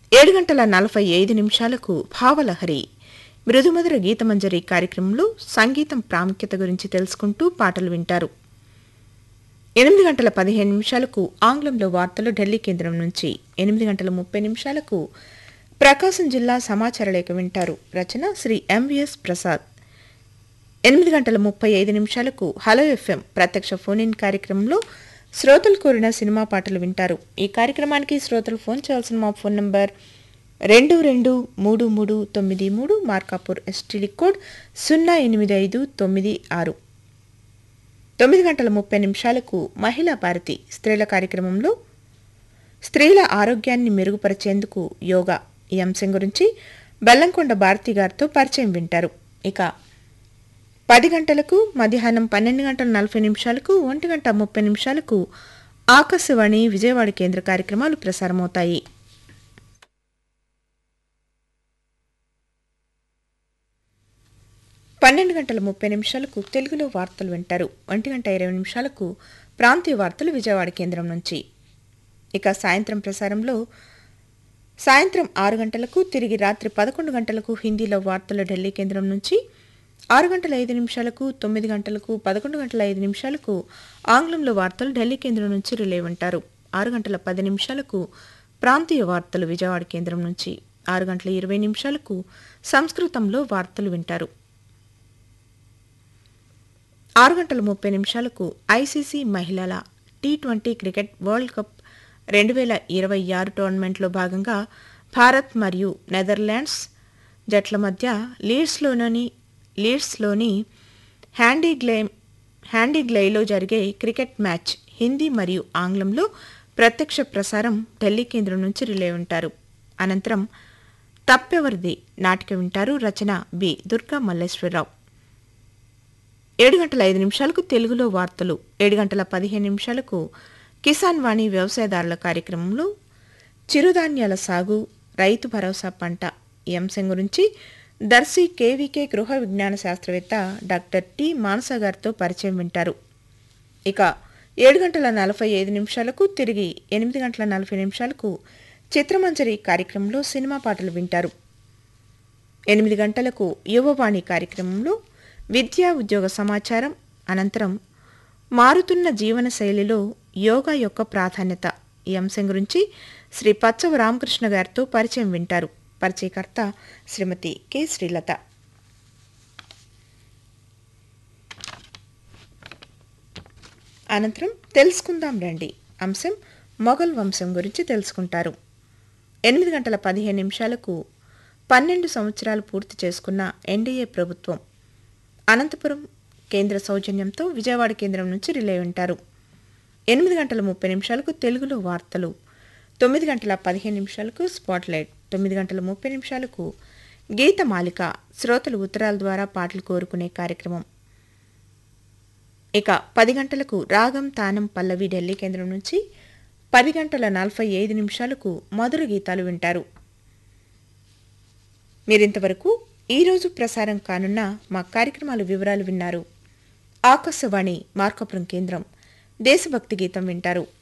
ఏడు గంటల నలభై ఐదు నిమిషాలకు భావలహరి మృదుమధుర గీతమంజరి కార్యక్రమంలో సంగీతం ప్రాముఖ్యత గురించి తెలుసుకుంటూ పాటలు వింటారు ఎనిమిది గంటల పదిహేను నిమిషాలకు ఆంగ్లంలో వార్తలు ఢిల్లీ కేంద్రం నుంచి ఎనిమిది గంటల ముప్పై నిమిషాలకు ప్రకాశం జిల్లా సమాచార లేఖ వింటారు రచన శ్రీ ఎంవిఎస్ ప్రసాద్ ఎనిమిది గంటల ముప్పై ఐదు నిమిషాలకు హలో ఎఫ్ఎం ప్రత్యక్ష ఫోన్ ఇన్ కార్యక్రమంలో శ్రోతలు కోరిన సినిమా పాటలు వింటారు ఈ కార్యక్రమానికి శ్రోతలు ఫోన్ చేయాల్సిన మా ఫోన్ నంబర్ రెండు రెండు మూడు మూడు తొమ్మిది మూడు మార్కాపూర్ ఎస్టీడీ కోడ్ సున్నా ఎనిమిది ఐదు తొమ్మిది ఆరు తొమ్మిది గంటల ముప్పై నిమిషాలకు మహిళా భారతి స్త్రీల కార్యక్రమంలో స్త్రీల ఆరోగ్యాన్ని మెరుగుపరిచేందుకు యోగా ఈ అంశం గురించి బెల్లంకొండ భారతి గారితో పరిచయం వింటారు ఇక పది గంటలకు మధ్యాహ్నం పన్నెండు గంటల నలభై నిమిషాలకు ఒంటి గంట ముప్పై నిమిషాలకు ఆకాశవాణి విజయవాడ కేంద్ర కార్యక్రమాలు ప్రసారమవుతాయి పన్నెండు గంటల ముప్పై నిమిషాలకు తెలుగులో వార్తలు వింటారు ఒంటి గంట ఇరవై నిమిషాలకు ప్రాంతీయ వార్తలు విజయవాడ కేంద్రం నుంచి ఇక సాయంత్రం ప్రసారంలో సాయంత్రం ఆరు గంటలకు తిరిగి రాత్రి పదకొండు గంటలకు హిందీలో వార్తలు ఢిల్లీ కేంద్రం నుంచి ఆరు గంటల ఐదు నిమిషాలకు తొమ్మిది గంటలకు పదకొండు గంటల ఐదు నిమిషాలకు ఆంగ్లంలో వార్తలు ఢిల్లీ కేంద్రం నుంచి రిలే ఉంటారు ఆరు గంటల పది నిమిషాలకు ప్రాంతీయ వార్తలు విజయవాడ కేంద్రం నుంచి ఆరు గంటల ఇరవై నిమిషాలకు సంస్కృతంలో వార్తలు వింటారు ఆరు గంటల ముప్పై నిమిషాలకు ఐసీసీ మహిళల T twenty cricket world cup రెండు వేల ఇరవై ఆరు టోర్నమెంట్లో భాగంగా భారత్ మరియు నెదర్లాండ్స్ జట్ల మధ్య లీడ్స్లోని లీడ్స్లోని హ్యాండీగ్లే హ్యాండీగ్లైలో జరిగే క్రికెట్ మ్యాచ్ హిందీ మరియు ఆంగ్లంలో ప్రత్యక్ష ప్రసారం ఢిల్లీ కేంద్రం నుంచి రిలే ఉంటారు అనంతరం తప్పెవరిది నాటిక వింటారు రచన బి దుర్గా మల్లేశ్వరరావు ఏడు గంటల ఐదు నిమిషాలకు తెలుగులో వార్తలు ఏడు గంటల పదిహేను నిమిషాలకు కిసాన్ వాణి వ్యవసాయదారుల కార్యక్రమంలో చిరుధాన్యాల సాగు రైతు భరోసా పంట ఈ అంశం గురించి దర్శి కేవీకే గృహ విజ్ఞాన శాస్త్రవేత్త డాక్టర్ టి మానస గారితో పరిచయం వింటారు ఇక ఏడు గంటల నలభై ఐదు నిమిషాలకు తిరిగి ఎనిమిది గంటల నలభై నిమిషాలకు చిత్రమంజరి కార్యక్రమంలో సినిమా పాటలు వింటారు ఎనిమిది గంటలకు యువవాణి కార్యక్రమంలో విద్యా ఉద్యోగ సమాచారం అనంతరం మారుతున్న జీవన శైలిలో యోగా యొక్క ప్రాధాన్యత ఈ అంశం గురించి శ్రీ పచ్చవ రామకృష్ణ గారితో పరిచయం వింటారు పరిచయకర్త శ్రీమతి కె శ్రీలత అనంతరం తెలుసుకుందాం రండి అంశం మొఘల్ వంశం గురించి తెలుసుకుంటారు ఎనిమిది గంటల పదిహేను నిమిషాలకు పన్నెండు సంవత్సరాలు పూర్తి చేసుకున్న ఎన్డీఏ ప్రభుత్వం అనంతపురం కేంద్ర సౌజన్యంతో విజయవాడ కేంద్రం నుంచి రిలే ఉంటారు ఎనిమిది గంటల ముప్పై నిమిషాలకు తెలుగులో వార్తలు తొమ్మిది గంటల పదిహేను నిమిషాలకు స్పాట్లైట్ తొమ్మిది గంటల ముప్పై నిమిషాలకు గీతమాలిక శ్రోతలు ఉత్తరాల ద్వారా పాటలు కోరుకునే కార్యక్రమం ఇక పది గంటలకు రాగం తానం పల్లవి ఢిల్లీ కేంద్రం నుంచి పది గంటల నలభై ఐదు నిమిషాలకు మధుర గీతాలు వింటారు మీరింతవరకు ఈరోజు ప్రసారం కానున్న మా కార్యక్రమాల వివరాలు విన్నారు ఆకాశవాణి మార్కపురం కేంద్రం దేశభక్తి గీతం వింటారు